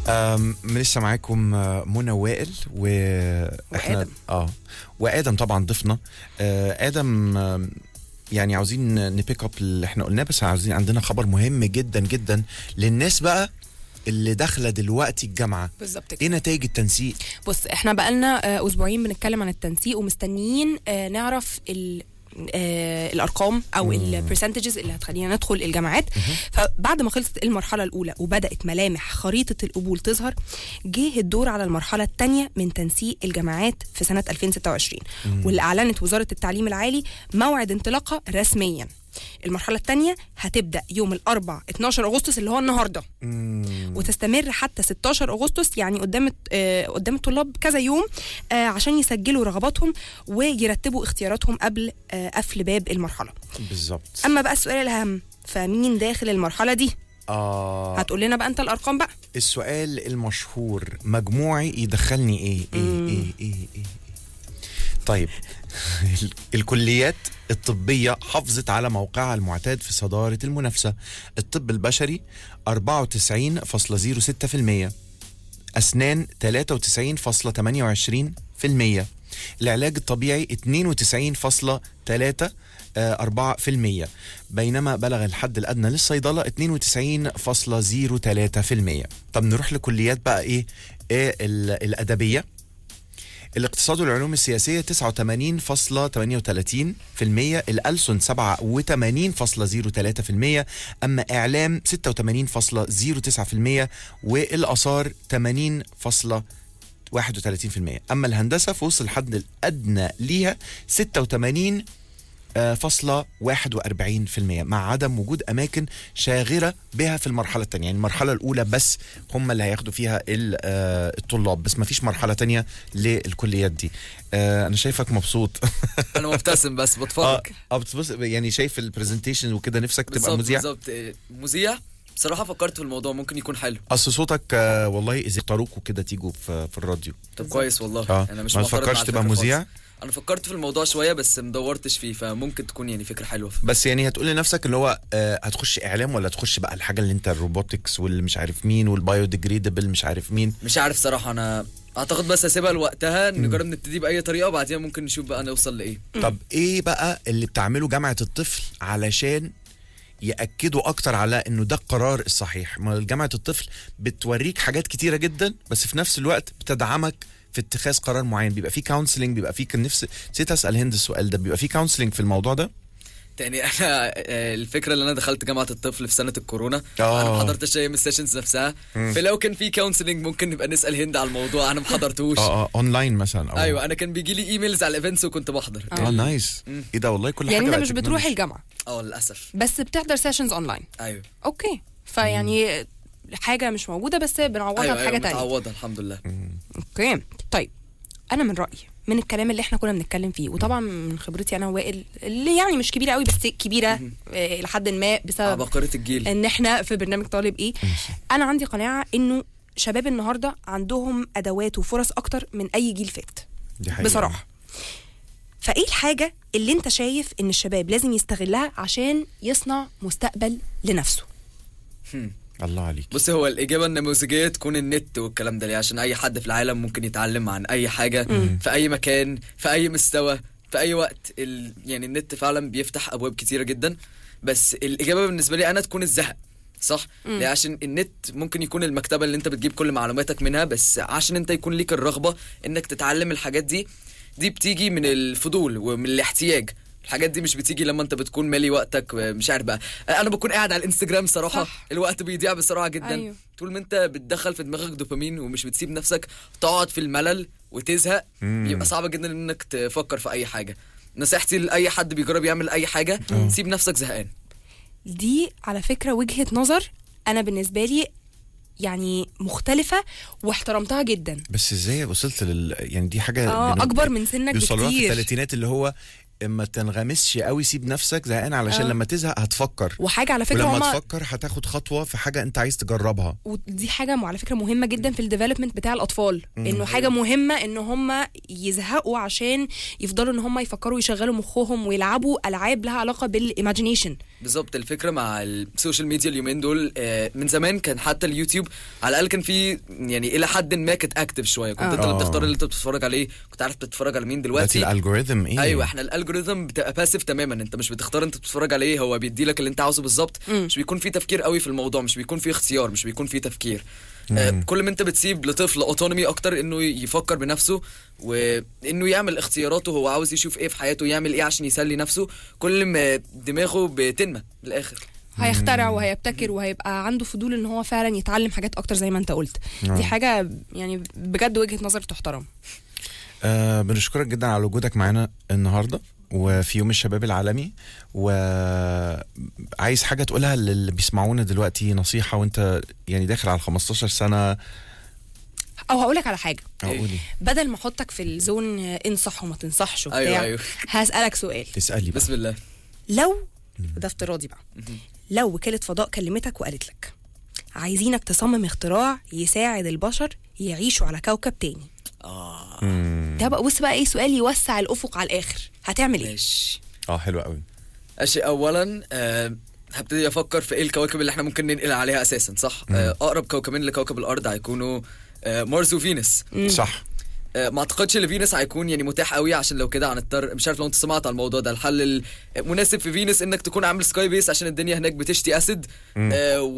أم، لسه معاكم آه، منى وائل واحنا وآدم. اه وادم طبعا ضيفنا آه، ادم آم، يعني عاوزين نبيك اب اللي احنا قلناه بس عاوزين عندنا خبر مهم جدا جدا للناس بقى اللي داخله دلوقتي الجامعه بالظبط ايه كده نتائج التنسيق بص احنا بقالنا آه، اسبوعين بنتكلم عن التنسيق ومستنيين آه، نعرف ال آه الارقام او البرسنتجز اللي هتخلينا ندخل الجامعات فبعد ما خلصت المرحله الاولى وبدات ملامح خريطه القبول تظهر جه الدور على المرحله الثانيه من تنسيق الجامعات في سنه 2026 واللي اعلنت وزاره التعليم العالي موعد انطلاقها رسميا المرحله الثانيه هتبدا يوم الاربع 12 اغسطس اللي هو النهارده وتستمر حتى 16 اغسطس يعني قدام آه، قدام الطلاب كذا يوم آه، عشان يسجلوا رغباتهم ويرتبوا اختياراتهم قبل آه، قفل باب المرحله بالظبط اما بقى السؤال الاهم فمين داخل المرحله دي اه هتقول لنا بقى انت الارقام بقى السؤال المشهور مجموعي يدخلني ايه ايه ايه ايه, إيه. طيب ال- الكليات الطبية حافظت على موقعها المعتاد في صدارة المنافسة الطب البشري 94.06% أسنان 93.28% العلاج الطبيعي 92.3 آه، 4% بينما بلغ الحد الأدنى للصيدلة 92.03% طب نروح لكليات بقى إيه, إيه ال- الأدبية الاقتصاد والعلوم السياسية 89.38% الألسن 87.03% أما إعلام 86.09% والآثار 80.31% أما الهندسة فوصل الحد الأدنى ليها 86 آه، فاصلة 41% مع عدم وجود أماكن شاغرة بها في المرحلة الثانية يعني المرحلة الأولى بس هم اللي هياخدوا فيها ال- آه، الطلاب بس ما فيش مرحلة تانية للكليات دي آه، أنا شايفك مبسوط انا مبتسم بس اه بتفرج آه، بتبص يعني شايف البرزنتيشن وكده نفسك تبقى بالظبط مذيع بالظبط إيه، مذيع بصراحه فكرت في الموضوع ممكن يكون حلو اصل صوتك آه، والله اذا اختاروكوا كده تيجوا في في الراديو طب كويس والله اه انا مش ما معترض تفكرش مع تبقى الفكرة مذيع خالص. انا فكرت في الموضوع شويه بس مدورتش فيه فممكن تكون يعني فكره حلوه بس يعني هتقول لنفسك اللي هو آه، هتخش اعلام ولا تخش بقى الحاجه اللي انت الروبوتكس واللي مش عارف مين والبايو ديجريدبل مش عارف مين مش عارف صراحه انا اعتقد بس هسيبها لوقتها نجرب نبتدي باي طريقه وبعدين ممكن نشوف بقى نوصل لايه طب ايه بقى اللي بتعمله جامعه الطفل علشان ياكدوا اكتر على انه ده القرار الصحيح ما جامعه الطفل بتوريك حاجات كتيره جدا بس في نفس الوقت بتدعمك في اتخاذ قرار معين بيبقى في كونسلنج بيبقى في كان نفسي نسيت اسال هند السؤال ده بيبقى في كونسلنج في الموضوع ده تاني انا آه، الفكره اللي انا دخلت جامعه الطفل في سنه الكورونا آه. انا ما حضرتش اي من السيشنز نفسها فلو كان في كونسلنج ممكن نبقى نسال هند على الموضوع انا ما حضرتوش اه اه اونلاين مثلا أو ايوه انا كان بيجي لي ايميلز على الايفنتس وكنت بحضر اه نايس ايه ده والله كل يعني حاجه انت بقت مش بتروح تكنولوجي. الجامعه اه للاسف بس بتحضر سيشنز اونلاين ايوه اوكي فيعني حاجه مش موجوده بس بنعوضها ايوه بحاجه ايوه تانية متعوضه الحمد لله اوكي طيب انا من رايي من الكلام اللي احنا كنا بنتكلم فيه وطبعا من خبرتي انا ووائل اللي يعني مش كبيره قوي بس كبيره آه، لحد ما بسبب عباقره الجيل ان احنا في برنامج طالب ايه انا عندي قناعه انه شباب النهارده عندهم ادوات وفرص اكتر من اي جيل فات دي حقيقة. بصراحه فايه الحاجه اللي انت شايف ان الشباب لازم يستغلها عشان يصنع مستقبل لنفسه الله عليك بص هو الإجابة النموذجية تكون النت والكلام ده ليه عشان أي حد في العالم ممكن يتعلم عن أي حاجة في أي مكان في أي مستوى في أي وقت ال... يعني النت فعلا بيفتح أبواب كتيرة جدا بس الإجابة بالنسبة لي أنا تكون الزهق صح؟ ليه عشان النت ممكن يكون المكتبة اللي أنت بتجيب كل معلوماتك منها بس عشان أنت يكون ليك الرغبة إنك تتعلم الحاجات دي دي بتيجي من الفضول ومن الاحتياج الحاجات دي مش بتيجي لما انت بتكون مالي وقتك مش عارف بقى انا بكون قاعد على الانستجرام صراحه صح. الوقت بيضيع بسرعه جدا أيوه. طول ما انت بتدخل في دماغك دوبامين ومش بتسيب نفسك تقعد في الملل وتزهق يبقى صعب جدا انك تفكر في اي حاجه نصيحتي لاي حد بيجرب يعمل اي حاجه سيب نفسك زهقان دي على فكره وجهه نظر انا بالنسبه لي يعني مختلفه واحترمتها جدا بس ازاي وصلت لل يعني دي حاجه اه بن- اكبر من سنك بيوصلوها في بكتير الثلاثينات اللي هو ما تنغمسش قوي سيب نفسك زهقان علشان آه. لما تزهق هتفكر وحاجه على فكره ولما هما تفكر هتاخد خطوه في حاجه انت عايز تجربها ودي حاجه على فكره مهمه جدا في الديفلوبمنت بتاع الاطفال انه حاجه مهمه ان هم يزهقوا عشان يفضلوا ان هم يفكروا يشغلوا مخهم ويلعبوا العاب لها علاقه بالايماجينيشن بالظبط الفكره مع السوشيال ميديا اليومين دول آه، من زمان كان حتى اليوتيوب على الاقل كان في يعني الى حد ما كانت اكتف شويه كنت آه. انت اللي آه. بتختار اللي انت بتتفرج عليه كنت عارف بتتفرج على مين دلوقتي دلوقتي الالجوريثم ايه ايوه احنا الالجوريثم بتبقى باسيف تماما انت مش بتختار انت بتتفرج على ايه هو بيدي لك اللي انت عاوزه بالظبط مم. مش بيكون في تفكير قوي في الموضوع مش بيكون في اختيار مش بيكون في تفكير آه كل ما انت بتسيب لطفل اوتونومي اكتر انه يفكر بنفسه وانه يعمل اختياراته هو عاوز يشوف ايه في حياته يعمل ايه عشان يسلي نفسه كل ما دماغه بتنمى بالاخر هيخترع وهيبتكر وهيبقى عنده فضول ان هو فعلا يتعلم حاجات اكتر زي ما انت قلت آه. دي حاجه يعني بجد وجهه نظر تحترم آه بنشكرك جدا على وجودك معانا النهارده وفي يوم الشباب العالمي وعايز حاجه تقولها للي بيسمعونا دلوقتي نصيحه وانت يعني داخل على 15 سنه او هقول لك على حاجه إيه؟ قولي بدل ما احطك في الزون آه، انصح وما تنصحش وبتاع أيوة، أيوة. هسالك سؤال تسالي بقى بسم الله لو ده افتراضي بقى لو وكالة فضاء كلمتك وقالت لك عايزينك تصمم اختراع يساعد البشر يعيشوا على كوكب تاني اه ده بقى بص بقى ايه سؤال يوسع الافق على الاخر هتعمل ايه ماشي اه حلو قوي اشي اولا آه هبتدي افكر في ايه الكواكب اللي احنا ممكن ننقل عليها اساسا صح آه اقرب كوكبين لكوكب الارض هيكونوا آه مارس وفينوس صح آه، ما اعتقدش ان فينوس هيكون يعني متاح قوي عشان لو كده هنضطر مش عارف لو انت سمعت على الموضوع ده الحل المناسب في فينوس انك تكون عامل سكاي بيس عشان الدنيا هناك بتشتي اسيد آه